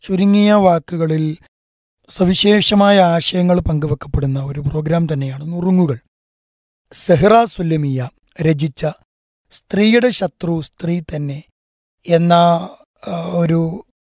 ചുരുങ്ങിയ വാക്കുകളിൽ സവിശേഷമായ ആശയങ്ങൾ പങ്കുവെക്കപ്പെടുന്ന ഒരു പ്രോഗ്രാം തന്നെയാണ് നുറുങ്ങുകൾ സെഹ്റ സുല്ലമിയ രചിച്ച സ്ത്രീയുടെ ശത്രു സ്ത്രീ തന്നെ എന്ന ആ, ഒരു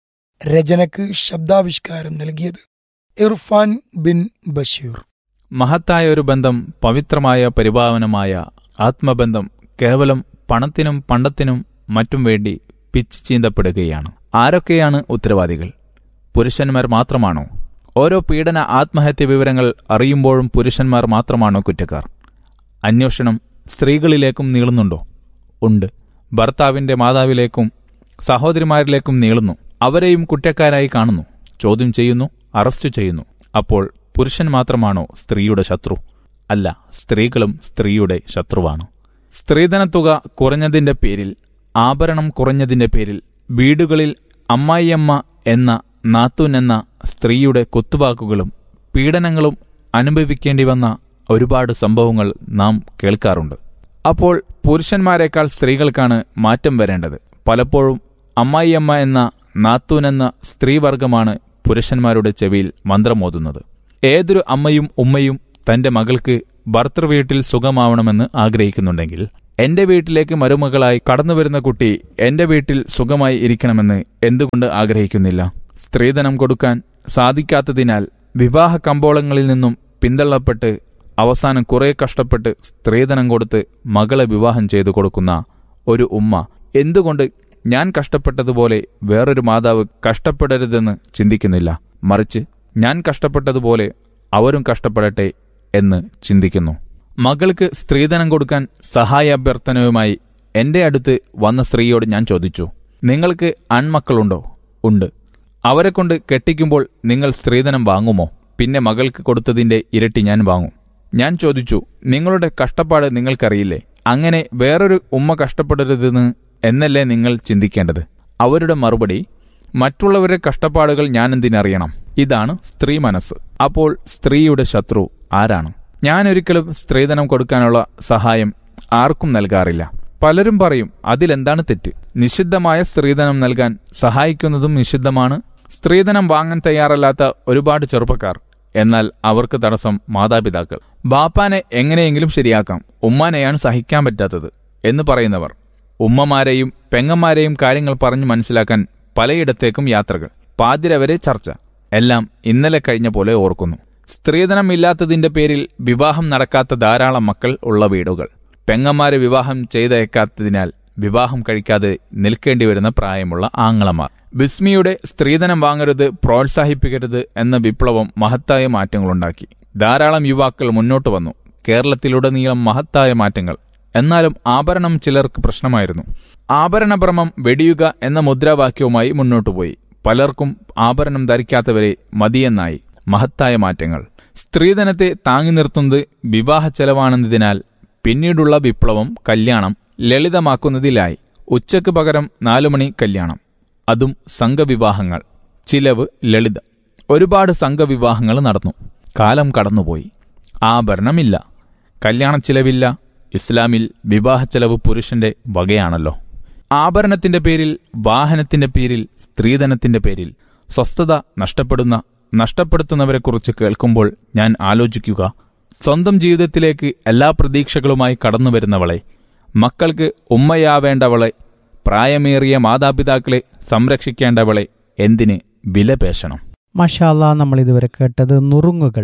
രചനക്ക് ശബ്ദാവിഷ്കാരം നൽകിയത് ഇർഫാൻ ബിൻ ബഷീർ മഹത്തായ ഒരു ബന്ധം പവിത്രമായ പരിഭാവനമായ ആത്മബന്ധം കേവലം പണത്തിനും പണ്ടത്തിനും മറ്റും വേണ്ടി പിച്ച് ചീന്തപ്പെടുകയാണ് ആരൊക്കെയാണ് ഉത്തരവാദികൾ പുരുഷന്മാർ മാത്രമാണോ ഓരോ പീഡന ആത്മഹത്യ വിവരങ്ങൾ അറിയുമ്പോഴും പുരുഷന്മാർ മാത്രമാണോ കുറ്റക്കാർ അന്വേഷണം സ്ത്രീകളിലേക്കും നീളുന്നുണ്ടോ ഉണ്ട് ഭർത്താവിന്റെ മാതാവിലേക്കും സഹോദരിമാരിലേക്കും നീളുന്നു അവരെയും കുറ്റക്കാരായി കാണുന്നു ചോദ്യം ചെയ്യുന്നു അറസ്റ്റ് ചെയ്യുന്നു അപ്പോൾ പുരുഷൻ മാത്രമാണോ സ്ത്രീയുടെ ശത്രു അല്ല സ്ത്രീകളും സ്ത്രീയുടെ ശത്രുവാണ് സ്ത്രീധനത്തുക കുറഞ്ഞതിന്റെ പേരിൽ ആഭരണം കുറഞ്ഞതിന്റെ പേരിൽ വീടുകളിൽ അമ്മായിയമ്മ എന്ന നാത്തൂൻ എന്ന സ്ത്രീയുടെ കുത്തുവാക്കുകളും പീഡനങ്ങളും അനുഭവിക്കേണ്ടി വന്ന ഒരുപാട് സംഭവങ്ങൾ നാം കേൾക്കാറുണ്ട് അപ്പോൾ പുരുഷന്മാരെക്കാൾ സ്ത്രീകൾക്കാണ് മാറ്റം വരേണ്ടത് പലപ്പോഴും അമ്മായിയമ്മ എന്ന നാത്തൂൻ എന്ന സ്ത്രീവർഗമാണ് പുരുഷന്മാരുടെ ചെവിയിൽ മന്ത്രമോതുന്നത് ഏതൊരു അമ്മയും ഉമ്മയും തന്റെ മകൾക്ക് ഭർത്തൃവീട്ടിൽ സുഖമാവണമെന്ന് ആഗ്രഹിക്കുന്നുണ്ടെങ്കിൽ എന്റെ വീട്ടിലേക്ക് മരുമകളായി കടന്നുവരുന്ന കുട്ടി എന്റെ വീട്ടിൽ സുഖമായി ഇരിക്കണമെന്ന് എന്തുകൊണ്ട് ആഗ്രഹിക്കുന്നില്ല സ്ത്രീധനം കൊടുക്കാൻ സാധിക്കാത്തതിനാൽ വിവാഹ കമ്പോളങ്ങളിൽ നിന്നും പിന്തള്ളപ്പെട്ട് അവസാനം കുറെ കഷ്ടപ്പെട്ട് സ്ത്രീധനം കൊടുത്ത് മകളെ വിവാഹം ചെയ്തു കൊടുക്കുന്ന ഒരു ഉമ്മ എന്തുകൊണ്ട് ഞാൻ കഷ്ടപ്പെട്ടതുപോലെ വേറൊരു മാതാവ് കഷ്ടപ്പെടരുതെന്ന് ചിന്തിക്കുന്നില്ല മറിച്ച് ഞാൻ കഷ്ടപ്പെട്ടതുപോലെ അവരും കഷ്ടപ്പെടട്ടെ എന്ന് ചിന്തിക്കുന്നു മകൾക്ക് സ്ത്രീധനം കൊടുക്കാൻ സഹായാഭ്യർത്ഥനയുമായി എന്റെ അടുത്ത് വന്ന സ്ത്രീയോട് ഞാൻ ചോദിച്ചു നിങ്ങൾക്ക് ആൺമക്കളുണ്ടോ ഉണ്ട് അവരെ കൊണ്ട് കെട്ടിക്കുമ്പോൾ നിങ്ങൾ സ്ത്രീധനം വാങ്ങുമോ പിന്നെ മകൾക്ക് കൊടുത്തതിന്റെ ഇരട്ടി ഞാൻ വാങ്ങും ഞാൻ ചോദിച്ചു നിങ്ങളുടെ കഷ്ടപ്പാട് നിങ്ങൾക്കറിയില്ലേ അങ്ങനെ വേറൊരു ഉമ്മ കഷ്ടപ്പെടരുതെന്ന് എന്നല്ലേ നിങ്ങൾ ചിന്തിക്കേണ്ടത് അവരുടെ മറുപടി മറ്റുള്ളവരുടെ കഷ്ടപ്പാടുകൾ ഞാനെന്തിനറിയണം ഇതാണ് സ്ത്രീ മനസ്സ് അപ്പോൾ സ്ത്രീയുടെ ശത്രു ആരാണ് ഞാൻ ഒരിക്കലും സ്ത്രീധനം കൊടുക്കാനുള്ള സഹായം ആർക്കും നൽകാറില്ല പലരും പറയും അതിലെന്താണ് തെറ്റ് നിഷിദ്ധമായ സ്ത്രീധനം നൽകാൻ സഹായിക്കുന്നതും നിഷിദ്ധമാണ് സ്ത്രീധനം വാങ്ങാൻ തയ്യാറല്ലാത്ത ഒരുപാട് ചെറുപ്പക്കാർ എന്നാൽ അവർക്ക് തടസ്സം മാതാപിതാക്കൾ ബാപ്പാനെ എങ്ങനെയെങ്കിലും ശരിയാക്കാം ഉമ്മാനെയാണ് സഹിക്കാൻ പറ്റാത്തത് എന്ന് പറയുന്നവർ ഉമ്മമാരെയും പെങ്ങന്മാരെയും കാര്യങ്ങൾ പറഞ്ഞു മനസ്സിലാക്കാൻ പലയിടത്തേക്കും യാത്രകൾ പാതിരവരെ ചർച്ച എല്ലാം ഇന്നലെ കഴിഞ്ഞ പോലെ ഓർക്കുന്നു സ്ത്രീധനം ഇല്ലാത്തതിന്റെ പേരിൽ വിവാഹം നടക്കാത്ത ധാരാളം മക്കൾ ഉള്ള വീടുകൾ പെങ്ങന്മാരെ വിവാഹം ചെയ്തയക്കാത്തതിനാൽ വിവാഹം കഴിക്കാതെ നിൽക്കേണ്ടി വരുന്ന പ്രായമുള്ള ആങ്ങളമാർ ബിസ്മിയുടെ സ്ത്രീധനം വാങ്ങരുത് പ്രോത്സാഹിപ്പിക്കരുത് എന്ന വിപ്ലവം മഹത്തായ മാറ്റങ്ങളുണ്ടാക്കി ധാരാളം യുവാക്കൾ മുന്നോട്ട് വന്നു കേരളത്തിലുടനീളം മഹത്തായ മാറ്റങ്ങൾ എന്നാലും ആഭരണം ചിലർക്ക് പ്രശ്നമായിരുന്നു ആഭരണഭ്രമം വെടിയുക എന്ന മുദ്രാവാക്യവുമായി മുന്നോട്ടുപോയി പലർക്കും ആഭരണം ധരിക്കാത്തവരെ മതിയെന്നായി മഹത്തായ മാറ്റങ്ങൾ സ്ത്രീധനത്തെ താങ്ങി നിർത്തുന്നത് വിവാഹ ചെലവാണെന്നതിനാൽ പിന്നീടുള്ള വിപ്ലവം കല്യാണം ലളിതമാക്കുന്നതിലായി ഉച്ചയ്ക്ക് പകരം നാലുമണി കല്യാണം അതും സംഘവിവാഹങ്ങൾ ചിലവ് ലളിതം ഒരുപാട് സംഘവിവാഹങ്ങൾ നടന്നു കാലം കടന്നുപോയി ആഭരണമില്ല കല്യാണ ചിലവില്ല ഇസ്ലാമിൽ വിവാഹ ചെലവ് പുരുഷന്റെ വകയാണല്ലോ ആഭരണത്തിന്റെ പേരിൽ വാഹനത്തിന്റെ പേരിൽ സ്ത്രീധനത്തിന്റെ പേരിൽ സ്വസ്ഥത നഷ്ടപ്പെടുന്ന നഷ്ടപ്പെടുത്തുന്നവരെക്കുറിച്ച് കേൾക്കുമ്പോൾ ഞാൻ ആലോചിക്കുക സ്വന്തം ജീവിതത്തിലേക്ക് എല്ലാ പ്രതീക്ഷകളുമായി കടന്നുവരുന്നവളെ മക്കൾക്ക് ഉമ്മയാവേണ്ടവളെ പ്രായമേറിയ മാതാപിതാക്കളെ സംരക്ഷിക്കേണ്ടവളെ എന്തിന് വിലപേശണം മഷാല്ല നമ്മൾ ഇതുവരെ കേട്ടത് നുറുങ്ങുകൾ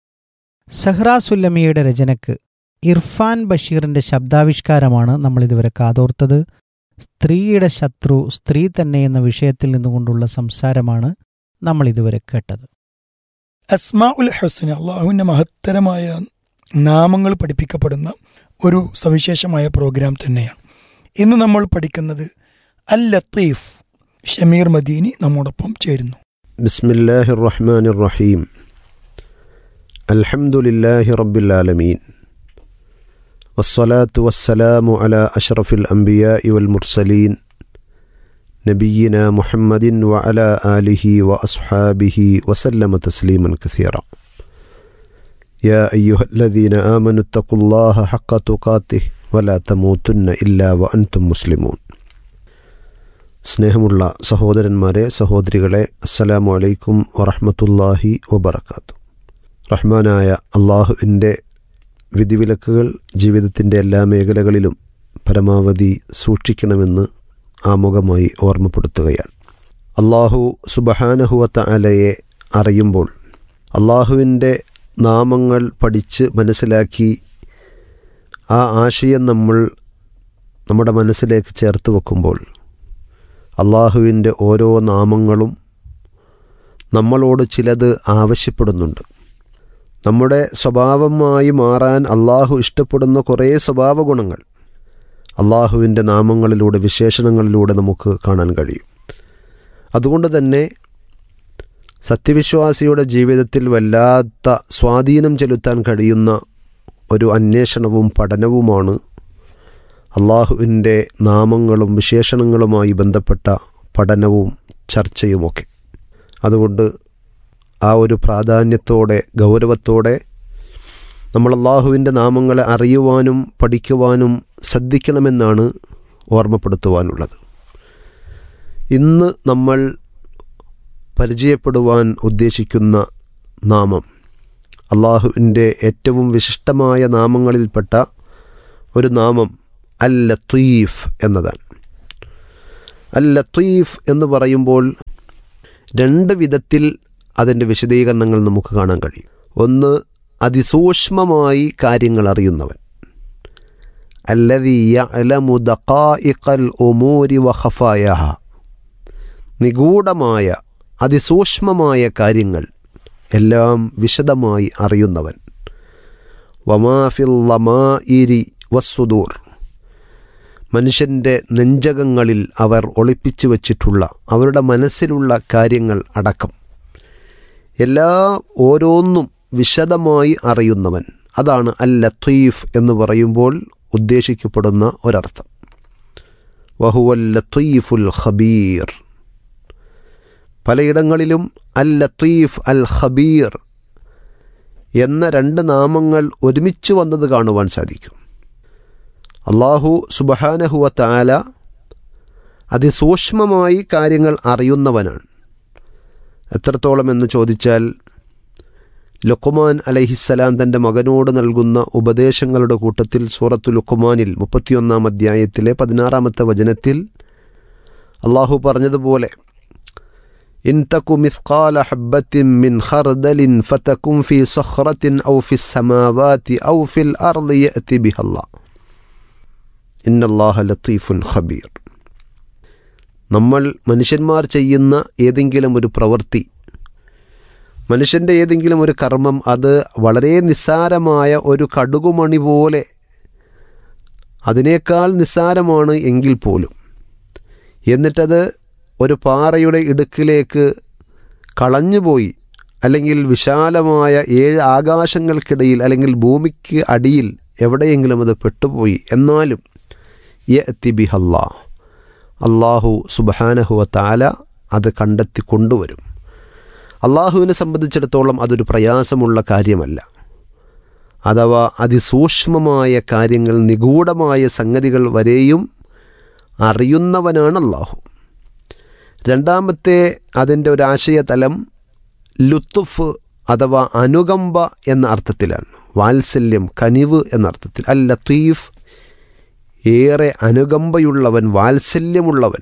സഹ്റ സുല്ലമിയുടെ രചനയ്ക്ക് ഇർഫാൻ ബഷീറിന്റെ ശബ്ദാവിഷ്കാരമാണ് നമ്മൾ ഇതുവരെ കാതോർത്തത് സ്ത്രീയുടെ ശത്രു സ്ത്രീ തന്നെ എന്ന വിഷയത്തിൽ നിന്നുകൊണ്ടുള്ള സംസാരമാണ് നമ്മൾ ഇതുവരെ കേട്ടത് അസ്മാ ഉൽ ഹുസൻ അള്ളാഹുവിൻ്റെ മഹത്തരമായ നാമങ്ങൾ പഠിപ്പിക്കപ്പെടുന്ന ഒരു സവിശേഷമായ പ്രോഗ്രാം തന്നെയാണ് ഇന്ന് നമ്മൾ പഠിക്കുന്നത് അൽ ലത്തീഫ് ഷമീർ മദീനി നമ്മോടൊപ്പം ചേരുന്നു بسم الله الرحمن الرحيم الحمد لله رب العالمين والصلاة والسلام على أشرف الأنبياء والمرسلين نبينا محمد وعلى آله وأصحابه وسلم تسليما كثيرا يا أيها الذين آمنوا اتقوا الله حق تقاته ولا تموتن إلا وأنتم مسلمون സ്നേഹമുള്ള സഹോദരന്മാരെ സഹോദരികളെ അസ്സലാമു അലൈക്കും വറഹ്മത്തുള്ളാഹി വബറകാത്തു റഹ്മാനായ അള്ളാഹുവിൻ്റെ വിധിവിലക്കുകൾ ജീവിതത്തിൻ്റെ എല്ലാ മേഖലകളിലും പരമാവധി സൂക്ഷിക്കണമെന്ന് ആമുഖമായി ഓർമ്മപ്പെടുത്തുകയാണ് അള്ളാഹു സുബഹാനഹുവത്ത അലയെ അറിയുമ്പോൾ അള്ളാഹുവിൻ്റെ നാമങ്ങൾ പഠിച്ച് മനസ്സിലാക്കി ആ ആശയം നമ്മൾ നമ്മുടെ മനസ്സിലേക്ക് ചേർത്ത് വെക്കുമ്പോൾ അള്ളാഹുവിൻ്റെ ഓരോ നാമങ്ങളും നമ്മളോട് ചിലത് ആവശ്യപ്പെടുന്നുണ്ട് നമ്മുടെ സ്വഭാവമായി മാറാൻ അള്ളാഹു ഇഷ്ടപ്പെടുന്ന കുറേ സ്വഭാവ ഗുണങ്ങൾ അള്ളാഹുവിൻ്റെ നാമങ്ങളിലൂടെ വിശേഷണങ്ങളിലൂടെ നമുക്ക് കാണാൻ കഴിയും അതുകൊണ്ട് തന്നെ സത്യവിശ്വാസിയുടെ ജീവിതത്തിൽ വല്ലാത്ത സ്വാധീനം ചെലുത്താൻ കഴിയുന്ന ഒരു അന്വേഷണവും പഠനവുമാണ് അള്ളാഹുവിൻ്റെ നാമങ്ങളും വിശേഷണങ്ങളുമായി ബന്ധപ്പെട്ട പഠനവും ചർച്ചയുമൊക്കെ അതുകൊണ്ട് ആ ഒരു പ്രാധാന്യത്തോടെ ഗൗരവത്തോടെ നമ്മൾ അള്ളാഹുവിൻ്റെ നാമങ്ങളെ അറിയുവാനും പഠിക്കുവാനും ശ്രദ്ധിക്കണമെന്നാണ് ഓർമ്മപ്പെടുത്തുവാനുള്ളത് ഇന്ന് നമ്മൾ പരിചയപ്പെടുവാൻ ഉദ്ദേശിക്കുന്ന നാമം അള്ളാഹുവിൻ്റെ ഏറ്റവും വിശിഷ്ടമായ നാമങ്ങളിൽപ്പെട്ട ഒരു നാമം അൽ ലത്തീഫ് എന്നതാണ് അൽ ലത്തീഫ് എന്ന് പറയുമ്പോൾ രണ്ട് വിധത്തിൽ അതിൻ്റെ വിശദീകരണങ്ങൾ നമുക്ക് കാണാൻ കഴിയും ഒന്ന് അതിസൂക്ഷ്മമായി കാര്യങ്ങൾ അറിയുന്നവൻ അല്ലതി യഅലമു ദഖായിഖൽ ഉമൂരി വഖഫായഹ നിഗൂഢമായ അതിസൂക്ഷ്മമായ കാര്യങ്ങൾ എല്ലാം വിശദമായി അറിയുന്നവൻ വമാഫിൽ ലമാഇരി വസ്സുദൂർ മനുഷ്യൻ്റെ നെഞ്ചകങ്ങളിൽ അവർ ഒളിപ്പിച്ചു വച്ചിട്ടുള്ള അവരുടെ മനസ്സിലുള്ള കാര്യങ്ങൾ അടക്കം എല്ലാ ഓരോന്നും വിശദമായി അറിയുന്നവൻ അതാണ് അൽ ലത്തീഫ് എന്ന് പറയുമ്പോൾ ഉദ്ദേശിക്കപ്പെടുന്ന ഒരർത്ഥം വഹുവൽ ലത്തീഫുൽ ഖബീർ പലയിടങ്ങളിലും അൽ ലത്തീഫ് അൽ ഖബീർ എന്ന രണ്ട് നാമങ്ങൾ ഒരുമിച്ച് വന്നത് കാണുവാൻ സാധിക്കും അള്ളാഹു സുബഹാനഹുവ താല അതിസൂക്ഷ്മമായി കാര്യങ്ങൾ അറിയുന്നവനാണ് എത്രത്തോളം എന്ന് ചോദിച്ചാൽ ലുക്കുമാൻ അലഹിസ്സലാം തൻ്റെ മകനോട് നൽകുന്ന ഉപദേശങ്ങളുടെ കൂട്ടത്തിൽ സൂറത്തു ലുക്കുമാനിൽ മുപ്പത്തിയൊന്നാം അധ്യായത്തിലെ പതിനാറാമത്തെ വചനത്തിൽ അള്ളാഹു പറഞ്ഞതുപോലെ ഇൻ തക്കു മിസ്കാല ഹബ്ബത്തിൻ മിൻ ഖർദലിൻ ഫതകും ഫി സഖറത്തിൻ ഔ ഫി സമാവാതി ഔ ഫിൽ അർദി യഅതി ബിഹല്ലാ ഇന്നല്ലാഹ ലത്തീഫുൻ ഖബീർ നമ്മൾ മനുഷ്യന്മാർ ചെയ്യുന്ന ഏതെങ്കിലും ഒരു പ്രവൃത്തി മനുഷ്യൻ്റെ ഏതെങ്കിലും ഒരു കർമ്മം അത് വളരെ നിസ്സാരമായ ഒരു കടുകുമണി പോലെ അതിനേക്കാൾ നിസ്സാരമാണ് എങ്കിൽ പോലും എന്നിട്ടത് ഒരു പാറയുടെ ഇടുക്കിലേക്ക് കളഞ്ഞുപോയി അല്ലെങ്കിൽ വിശാലമായ ഏഴ് ആകാശങ്ങൾക്കിടയിൽ അല്ലെങ്കിൽ ഭൂമിക്ക് അടിയിൽ എവിടെയെങ്കിലും അത് പെട്ടുപോയി എന്നാലും യഅതി ബിഹല്ലാ അള്ളാഹു സുബഹാനഹുവ താല അത് കണ്ടെത്തി കൊണ്ടുവരും അള്ളാഹുവിനെ സംബന്ധിച്ചിടത്തോളം അതൊരു പ്രയാസമുള്ള കാര്യമല്ല അഥവാ അതിസൂക്ഷ്മമായ കാര്യങ്ങൾ നിഗൂഢമായ സംഗതികൾ വരെയും അറിയുന്നവനാണ് അള്ളാഹു രണ്ടാമത്തെ അതിൻ്റെ ഒരു ആശയതലം ലുത്തുഫ് അഥവാ അനുകമ്പ എന്ന അർത്ഥത്തിലാണ് വാത്സല്യം കനിവ് എന്ന അർത്ഥത്തിൽ അൽ ലത്തീഫ് ഏറെ അനുകമ്പയുള്ളവൻ വാത്സല്യമുള്ളവൻ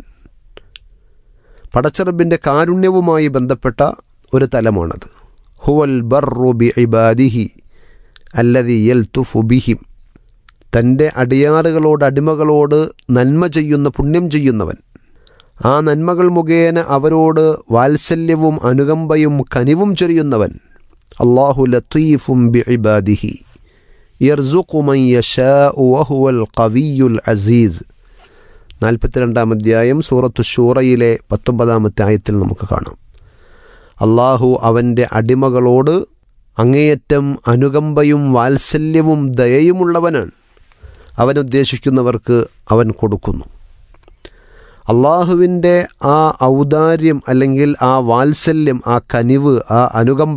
പടച്ചറബിൻ്റെ കാരുണ്യവുമായി ബന്ധപ്പെട്ട ഒരു തലമാണത് ഹുവൽ ബർറു ബി ഇബാദിഹി അല്ലതി യൽ തുഫുബിഹിം തൻ്റെ അടിയാറുകളോട് അടിമകളോട് നന്മ ചെയ്യുന്ന പുണ്യം ചെയ്യുന്നവൻ ആ നന്മകൾ മുഖേന അവരോട് വാത്സല്യവും അനുകമ്പയും കനിവും ചൊരിയുന്നവൻ അള്ളാഹു ലത്തീഫും ബി ഇബാദിഹി യർസുഖു മൻ യശാഉ വഹുവൽ ഖവിയുൽ അസീസ് നാൽപ്പത്തിരണ്ടാം അധ്യായം സൂറത്തു ഷൂറയിലെ പത്തൊമ്പതാമത്തെ ആയത്തിൽ നമുക്ക് കാണാം അള്ളാഹു അവൻ്റെ അടിമകളോട് അങ്ങേയറ്റം അനുകമ്പയും വാത്സല്യവും ദയയുമുള്ളവനാണ് അവൻ ഉദ്ദേശിക്കുന്നവർക്ക് അവൻ കൊടുക്കുന്നു അള്ളാഹുവിൻ്റെ ആ ഔദാര്യം അല്ലെങ്കിൽ ആ വാത്സല്യം ആ കനിവ് ആ അനുകമ്പ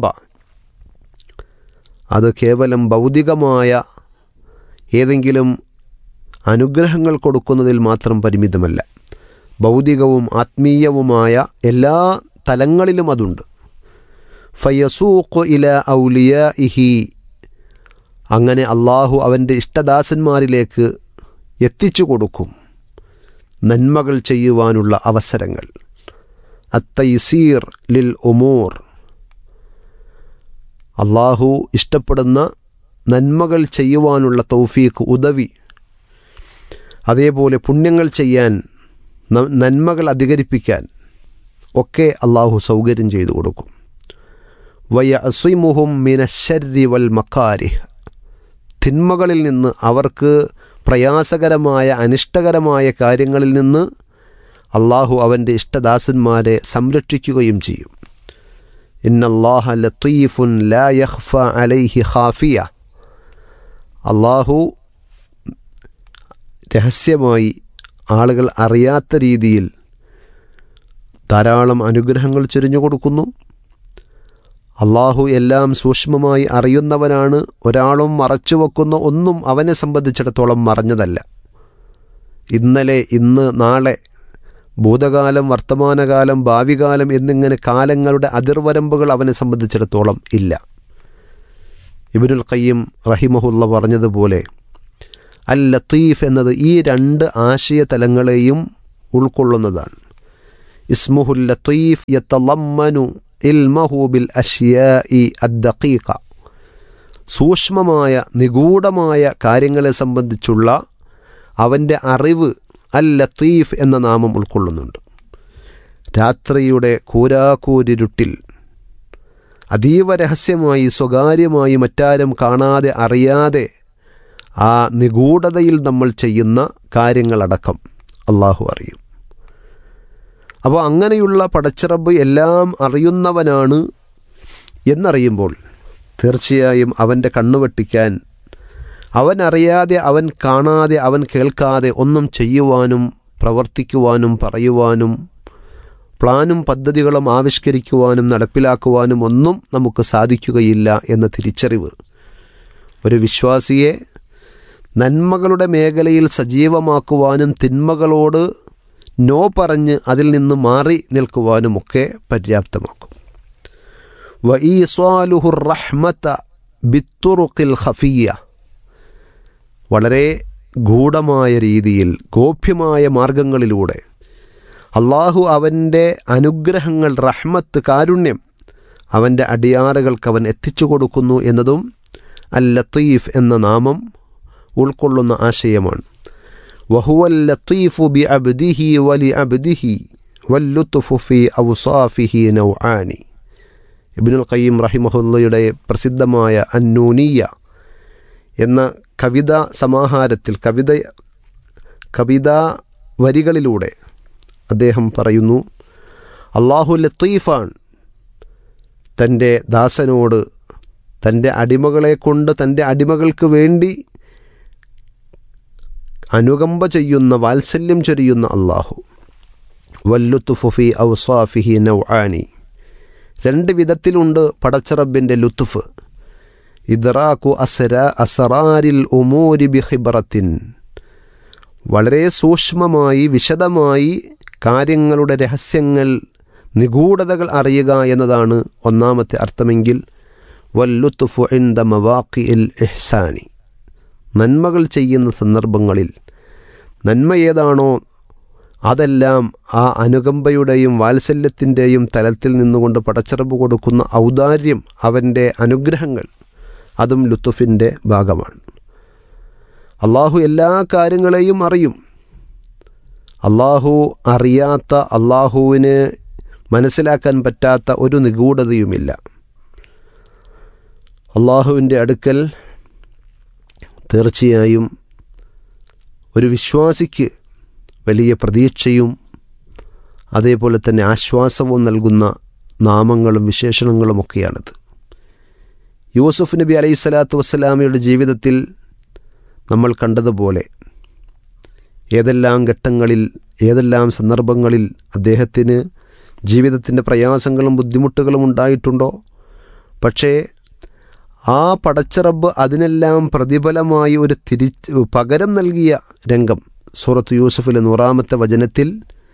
അത് കേവലം ഭൗതികമായ ഏതെങ്കിലും അനുഗ്രഹങ്ങൾ കൊടുക്കുന്നതിൽ മാത്രം പരിമിതമല്ല ഭൗതികവും ആത്മീയവുമായ എല്ലാ തലങ്ങളിലും അതുണ്ട് ഫയസൂഖു ഇല ഔലിയ ഇഹി അങ്ങനെ അള്ളാഹു അവൻ്റെ ഇഷ്ടദാസന്മാരിലേക്ക് എത്തിച്ചു കൊടുക്കും നന്മകൾ ചെയ്യുവാനുള്ള അവസരങ്ങൾ അത്തൈസീർ ലിൽ ഉമൂർ അള്ളാഹു ഇഷ്ടപ്പെടുന്ന നന്മകൾ ചെയ്യുവാനുള്ള തൗഫീഖ് ഉദവി അതേപോലെ പുണ്യങ്ങൾ ചെയ്യാൻ ന- നന്മകൾ അധികരിപ്പിക്കാൻ ഒക്കെ അള്ളാഹു സൗകര്യം ചെയ്തു കൊടുക്കും വയ അസ്വിമുഹും മിനശരി വൽ മക്കാരിഹ് തിന്മകളിൽ നിന്ന് അവർക്ക് പ്രയാസകരമായ അനിഷ്ടകരമായ കാര്യങ്ങളിൽ നിന്ന് അള്ളാഹു അവൻ്റെ ഇഷ്ടദാസന്മാരെ സംരക്ഷിക്കുകയും ചെയ്യും ഇന്നല്ലാഹ ലത്തീഫുൻ ലാ യഖ്ഫ അലൈഹി ഖാഫിയ അള്ളാഹു രഹസ്യമായി ആളുകൾ അറിയാത്ത രീതിയിൽ ധാരാളം അനുഗ്രഹങ്ങൾ ചൊരിഞ്ഞു കൊടുക്കുന്നു അള്ളാഹു എല്ലാം സൂക്ഷ്മമായി അറിയുന്നവനാണ് ഒരാളും മറച്ചു വെക്കുന്ന ഒന്നും അവനെ സംബന്ധിച്ചിടത്തോളം മറഞ്ഞതല്ല ഇന്നലെ ഇന്ന് നാളെ ഭൂതകാലം വർത്തമാനകാലം ഭാവികാലം എന്നിങ്ങനെ കാലങ്ങളുടെ അതിർവരമ്പുകൾ അവനെ സംബന്ധിച്ചിടത്തോളം ഇല്ല ഇബിനുൽ ഖയ്യം റഹിമഹുല്ല പറഞ്ഞതുപോലെ അൽ ലത്തീഫ് എന്നത് ഈ രണ്ട് ആശയ തലങ്ങളെയും ഉൾക്കൊള്ളുന്നതാണ് ഇസ്മുഹുൽ ലത്തീഫ് യത്തലമ്മനു ഇൽമഹു ബിൽ അഷ്യാഇ അദ്ദഖീഖ സൂക്ഷ്മമായ നിഗൂഢമായ കാര്യങ്ങളെ സംബന്ധിച്ചുള്ള അവൻ്റെ അറിവ് അൽ ലത്തീഫ് എന്ന നാമം ഉൾക്കൊള്ളുന്നുണ്ട് രാത്രിയുടെ കൂരാക്കൂരിരുട്ടിൽ അതീവ രഹസ്യമായി സ്വകാര്യമായി മറ്റാരും കാണാതെ അറിയാതെ ആ നിഗൂഢതയിൽ നമ്മൾ ചെയ്യുന്ന കാര്യങ്ങളടക്കം അള്ളാഹു അറിയും അപ്പോൾ അങ്ങനെയുള്ള പടച്ചിറബ് എല്ലാം അറിയുന്നവനാണ് എന്നറിയുമ്പോൾ തീർച്ചയായും അവൻ്റെ കണ്ണുവെട്ടിക്കാൻ അവൻ അറിയാതെ അവൻ കാണാതെ അവൻ കേൾക്കാതെ ഒന്നും ചെയ്യുവാനും പ്രവർത്തിക്കുവാനും പറയുവാനും പ്ലാനും പദ്ധതികളും ആവിഷ്കരിക്കുവാനും നടപ്പിലാക്കുവാനും ഒന്നും നമുക്ക് സാധിക്കുകയില്ല എന്ന തിരിച്ചറിവ് ഒരു വിശ്വാസിയെ നന്മകളുടെ മേഖലയിൽ സജീവമാക്കുവാനും തിന്മകളോട് നോ പറഞ്ഞ് അതിൽ നിന്ന് മാറി നിൽക്കുവാനുമൊക്കെ പര്യാപ്തമാക്കും വഈസ്വാലുഹുർ റഹ്മത ബിത്തുറുക്കിൽ ഖഫിയ വളരെ ഗൂഢമായ രീതിയിൽ ഗോപ്യമായ മാർഗങ്ങളിലൂടെ അള്ളാഹു അവൻ്റെ അനുഗ്രഹങ്ങൾ റഹ്മത്ത് കാരുണ്യം അവൻ്റെ അടിയാറുകൾക്ക് അവൻ എത്തിച്ചു കൊടുക്കുന്നു എന്നതും അൽ ലത്തീഫ് എന്ന നാമം ഉൾക്കൊള്ളുന്ന ആശയമാണ് വഹുവൽ ലത്തീഫു ബി അബ്ദിഹി വലി അബ്ദിഹി വല്ലുത്തുഫു ഫി ഔസാഫിഹി നൗആനി ഇബ്നുൽ ഖയ്യിം റഹിമഹുല്ലയുടെ പ്രസിദ്ധമായ അന്നൂനിയ എന്ന കവിതാ സമാഹാരത്തിൽ കവിത കവിതാ വരികളിലൂടെ അദ്ദേഹം പറയുന്നു അള്ളാഹു ലത്തീഫാൻ തൻ്റെ ദാസനോട് തൻ്റെ അടിമകളെ കൊണ്ട് തൻ്റെ അടിമകൾക്ക് വേണ്ടി അനുകമ്പ ചെയ്യുന്ന വാത്സല്യം ചൊരിയുന്ന അള്ളാഹു വല്ലുത്തുഫുഫി ഔസാഫിഹി നൗആനി രണ്ട് വിധത്തിലുണ്ട് പടച്ചറബിൻ്റെ ലുത്തുഫ് ഇദ്റാഖു അസര അസറാരിൽ ഉമൂരി ബിഹിബറത്തിൻ വളരെ സൂക്ഷ്മമായി വിശദമായി കാര്യങ്ങളുടെ രഹസ്യങ്ങൾ നിഗൂഢതകൾ അറിയുക എന്നതാണ് ഒന്നാമത്തെ അർത്ഥമെങ്കിൽ വല്ലുത്തുഫു ഇന്ദ മവാഖി ഇൽ ഇഹ്സാനി നന്മകൾ ചെയ്യുന്ന സന്ദർഭങ്ങളിൽ നന്മ ഏതാണോ അതെല്ലാം ആ അനുകമ്പയുടെയും വാത്സല്യത്തിൻ്റെയും തലത്തിൽ നിന്നുകൊണ്ട് പടച്ചിറപ്പ് കൊടുക്കുന്ന ഔദാര്യം അവൻ്റെ അനുഗ്രഹങ്ങൾ അതും ലുത്തുഫിൻ്റെ ഭാഗമാണ് അള്ളാഹു എല്ലാ കാര്യങ്ങളെയും അറിയും അള്ളാഹു അറിയാത്ത അള്ളാഹുവിന് മനസ്സിലാക്കാൻ പറ്റാത്ത ഒരു നിഗൂഢതയുമില്ല അള്ളാഹുവിൻ്റെ അടുക്കൽ തീർച്ചയായും ഒരു വിശ്വാസിക്ക് വലിയ പ്രതീക്ഷയും അതേപോലെ തന്നെ ആശ്വാസവും നൽകുന്ന നാമങ്ങളും വിശേഷണങ്ങളുമൊക്കെയാണിത് യൂസുഫ് നബി അലൈഹി സ്വലാത്തു വസ്സലാമയുടെ ജീവിതത്തിൽ നമ്മൾ കണ്ടതുപോലെ ഏതെല്ലാം ഘട്ടങ്ങളിൽ ഏതെല്ലാം സന്ദർഭങ്ങളിൽ അദ്ദേഹത്തിന് ജീവിതത്തിൻ്റെ പ്രയാസങ്ങളും ബുദ്ധിമുട്ടുകളും ഉണ്ടായിട്ടുണ്ടോ പക്ഷേ ആ പടച്ചറബ് അതിനെല്ലാം പ്രതിഫലമായി ഒരു തിരി പകരം നൽകിയ രംഗം സൂറത്ത് യൂസുഫിലെ നൂറാമത്തെ വചനത്തിൽ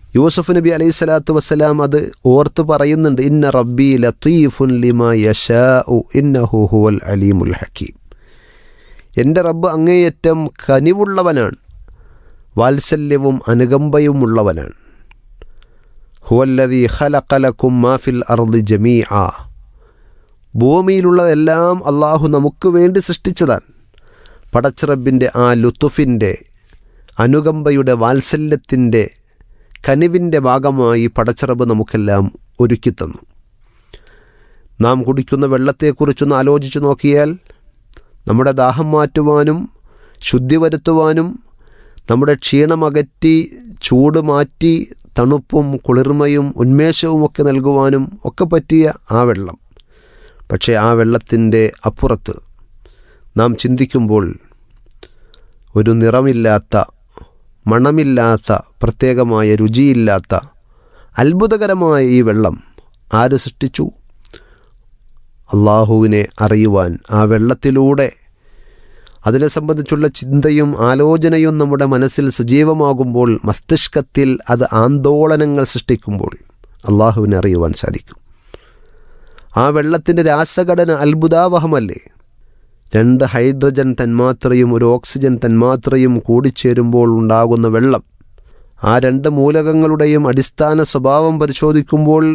യൂസഫ് നബി അലൈഹി സ്വലാത്തു വസ്സലാം അത് ഓർത്ത് പറയുന്നുണ്ട് ഇന്ന റബ്ബി ലത്തീഫുൻ ലിമ യശാഉ ഇന്നഹു ഹുവൽ അലീമുൽ ഹക്കീം എൻ്റെ റബ്ബ് അങ്ങേയറ്റം കനിവുള്ളവനാണ് വാത്സല്യവും അനുകമ്പയുമുള്ളവനാണ് ഹുവല്ലതി ഖലഖലക്കും മാഫിൽ അർദ് ജമീ ആ ഭൂമിയിലുള്ളതെല്ലാം അള്ളാഹു നമുക്ക് വേണ്ടി സൃഷ്ടിച്ചതാണ് പടച്ചിറബിൻ്റെ ആ ലുത്തുഫിൻ്റെ അനുകമ്പയുടെ വാത്സല്യത്തിൻ്റെ കനിവിൻ്റെ ഭാഗമായി പടച്ചിറബ് നമുക്കെല്ലാം ഒരുക്കിത്തന്നു നാം കുടിക്കുന്ന വെള്ളത്തെക്കുറിച്ചൊന്ന് ആലോചിച്ചു നോക്കിയാൽ നമ്മുടെ ദാഹം മാറ്റുവാനും ശുദ്ധി വരുത്തുവാനും നമ്മുടെ ക്ഷീണമകറ്റി ചൂട് മാറ്റി തണുപ്പും കുളിർമയും ഉന്മേഷവും ഒക്കെ നൽകുവാനും ഒക്കെ പറ്റിയ ആ വെള്ളം പക്ഷേ ആ വെള്ളത്തിൻ്റെ അപ്പുറത്ത് നാം ചിന്തിക്കുമ്പോൾ ഒരു നിറമില്ലാത്ത മണമില്ലാത്ത പ്രത്യേകമായ രുചിയില്ലാത്ത അത്ഭുതകരമായ ഈ വെള്ളം ആര് സൃഷ്ടിച്ചു അള്ളാഹുവിനെ അറിയുവാൻ ആ വെള്ളത്തിലൂടെ അതിനെ സംബന്ധിച്ചുള്ള ചിന്തയും ആലോചനയും നമ്മുടെ മനസ്സിൽ സജീവമാകുമ്പോൾ മസ്തിഷ്കത്തിൽ അത് ആന്തോളനങ്ങൾ സൃഷ്ടിക്കുമ്പോൾ അള്ളാഹുവിനെ അറിയുവാൻ സാധിക്കും ആ വെള്ളത്തിൻ്റെ രാസഘടന അത്ഭുതാവഹമല്ലേ രണ്ട് ഹൈഡ്രജൻ തന്മാത്രയും ഒരു ഓക്സിജൻ തന്മാത്രയും കൂടിച്ചേരുമ്പോൾ ഉണ്ടാകുന്ന വെള്ളം ആ രണ്ട് മൂലകങ്ങളുടെയും അടിസ്ഥാന സ്വഭാവം പരിശോധിക്കുമ്പോൾ